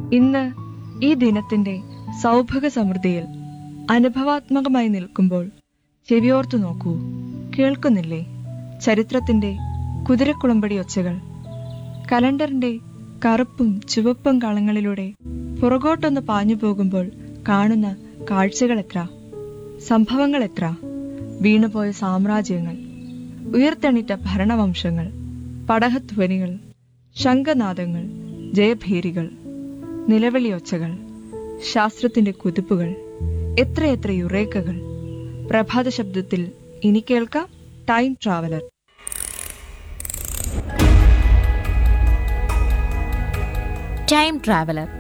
ഇന്ന് ഈ ദിനത്തിന്റെ സൗഭഗ സമൃദ്ധിയിൽ അനുഭവാത്മകമായി നിൽക്കുമ്പോൾ ചെവിയോർത്തു നോക്കൂ കേൾക്കുന്നില്ലേ ചരിത്രത്തിന്റെ കുതിരക്കുളമ്പടി ഒച്ചകൾ കലണ്ടറിന്റെ കറുപ്പും ചുവപ്പും കളങ്ങളിലൂടെ പുറകോട്ടൊന്ന് പാഞ്ഞു പോകുമ്പോൾ കാണുന്ന കാഴ്ചകൾ എത്ര സംഭവങ്ങൾ എത്ര വീണുപോയ സാമ്രാജ്യങ്ങൾ ഉയർത്തെണീറ്റ ഭരണവംശങ്ങൾ പടഹധ്വനികൾ ശംഖനാദങ്ങൾ ജയഭേരികൾ നിലവിളിയൊച്ചകൾ ശാസ്ത്രത്തിന്റെ കുതിപ്പുകൾ എത്രയെത്ര യുറേക്കകൾ പ്രഭാത ശബ്ദത്തിൽ ഇനി കേൾക്കാം ടൈം ട്രാവലർ ടൈം ട്രാവലർ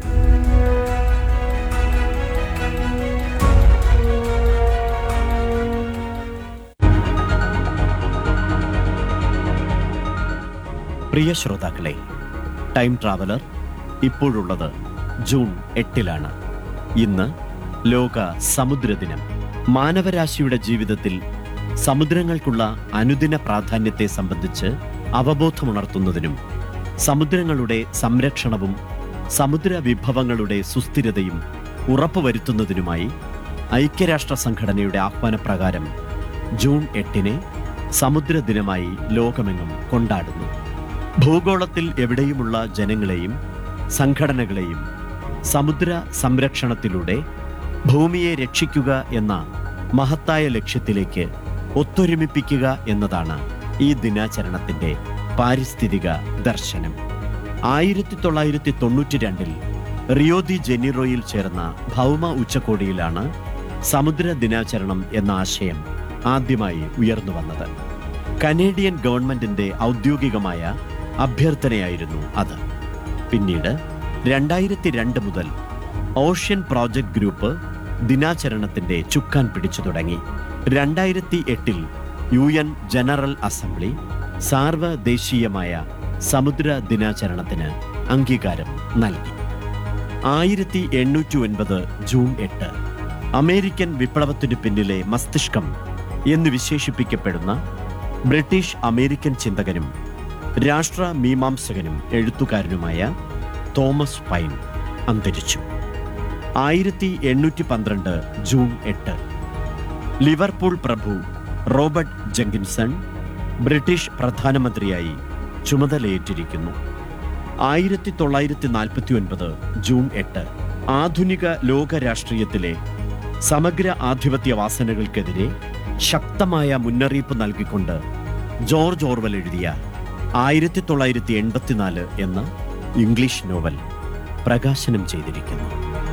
പ്രിയ ശ്രോതാക്കളെ ടൈം ട്രാവലർ ഇപ്പോഴുള്ളത് ജൂൺ എട്ടിലാണ് ഇന്ന് ലോക സമുദ്ര ദിനം മാനവരാശിയുടെ ജീവിതത്തിൽ സമുദ്രങ്ങൾക്കുള്ള അനുദിന പ്രാധാന്യത്തെ സംബന്ധിച്ച് അവബോധമുണർത്തുന്നതിനും സമുദ്രങ്ങളുടെ സംരക്ഷണവും സമുദ്ര വിഭവങ്ങളുടെ സുസ്ഥിരതയും ഉറപ്പുവരുത്തുന്നതിനുമായി ഐക്യരാഷ്ട്ര സംഘടനയുടെ ആഹ്വാനപ്രകാരം ജൂൺ എട്ടിനെ സമുദ്ര ദിനമായി ലോകമെങ്ങും കൊണ്ടാടുന്നു ഭൂഗോളത്തിൽ എവിടെയുമുള്ള ജനങ്ങളെയും സംഘടനകളെയും സമുദ്ര സംരക്ഷണത്തിലൂടെ ഭൂമിയെ രക്ഷിക്കുക എന്ന മഹത്തായ ലക്ഷ്യത്തിലേക്ക് ഒത്തൊരുമിപ്പിക്കുക എന്നതാണ് ഈ ദിനാചരണത്തിന്റെ പാരിസ്ഥിതിക ദർശനം ആയിരത്തി തൊള്ളായിരത്തി തൊണ്ണൂറ്റി രണ്ടിൽ റിയോ ദി ജെനിറോയിൽ ചേർന്ന ഭൗമ ഉച്ചകോടിയിലാണ് സമുദ്ര ദിനാചരണം എന്ന ആശയം ആദ്യമായി ഉയർന്നു വന്നത് കനേഡിയൻ ഗവൺമെന്റിന്റെ ഔദ്യോഗികമായ അഭ്യർത്ഥനയായിരുന്നു അത് പിന്നീട് രണ്ടായിരത്തി രണ്ട് മുതൽ ഓഷ്യൻ പ്രോജക്ട് ഗ്രൂപ്പ് ദിനാചരണത്തിന്റെ ചുക്കാൻ പിടിച്ചു തുടങ്ങി രണ്ടായിരത്തി എട്ടിൽ യു എൻ ജനറൽ അസംബ്ലി സാർവദേശീയമായ സമുദ്ര ദിനാചരണത്തിന് അംഗീകാരം നൽകി ആയിരത്തി എണ്ണൂറ്റി ഒൻപത് ജൂൺ എട്ട് അമേരിക്കൻ വിപ്ലവത്തിനു പിന്നിലെ മസ്തിഷ്കം എന്ന് വിശേഷിപ്പിക്കപ്പെടുന്ന ബ്രിട്ടീഷ് അമേരിക്കൻ ചിന്തകനും രാഷ്ട്ര മീമാംസകനും എഴുത്തുകാരനുമായ തോമസ് പൈൻ അന്തരിച്ചു ആയിരത്തി എണ്ണൂറ്റി പന്ത്രണ്ട് ജൂൺ എട്ട് ലിവർപൂൾ പ്രഭു റോബർട്ട് ജെങ്കിൻസൺ ബ്രിട്ടീഷ് പ്രധാനമന്ത്രിയായി ചുമതലയേറ്റിരിക്കുന്നു ആയിരത്തി തൊള്ളായിരത്തി നാൽപ്പത്തി ഒൻപത് ജൂൺ എട്ട് ആധുനിക ലോക രാഷ്ട്രീയത്തിലെ സമഗ്ര ആധിപത്യ വാസനകൾക്കെതിരെ ശക്തമായ മുന്നറിയിപ്പ് നൽകിക്കൊണ്ട് ജോർജ് ഓർവൽ എഴുതിയ ആയിരത്തി തൊള്ളായിരത്തി എൺപത്തിനാല് എന്ന ഇംഗ്ലീഷ് നോവൽ പ്രകാശനം ചെയ്തിരിക്കുന്നു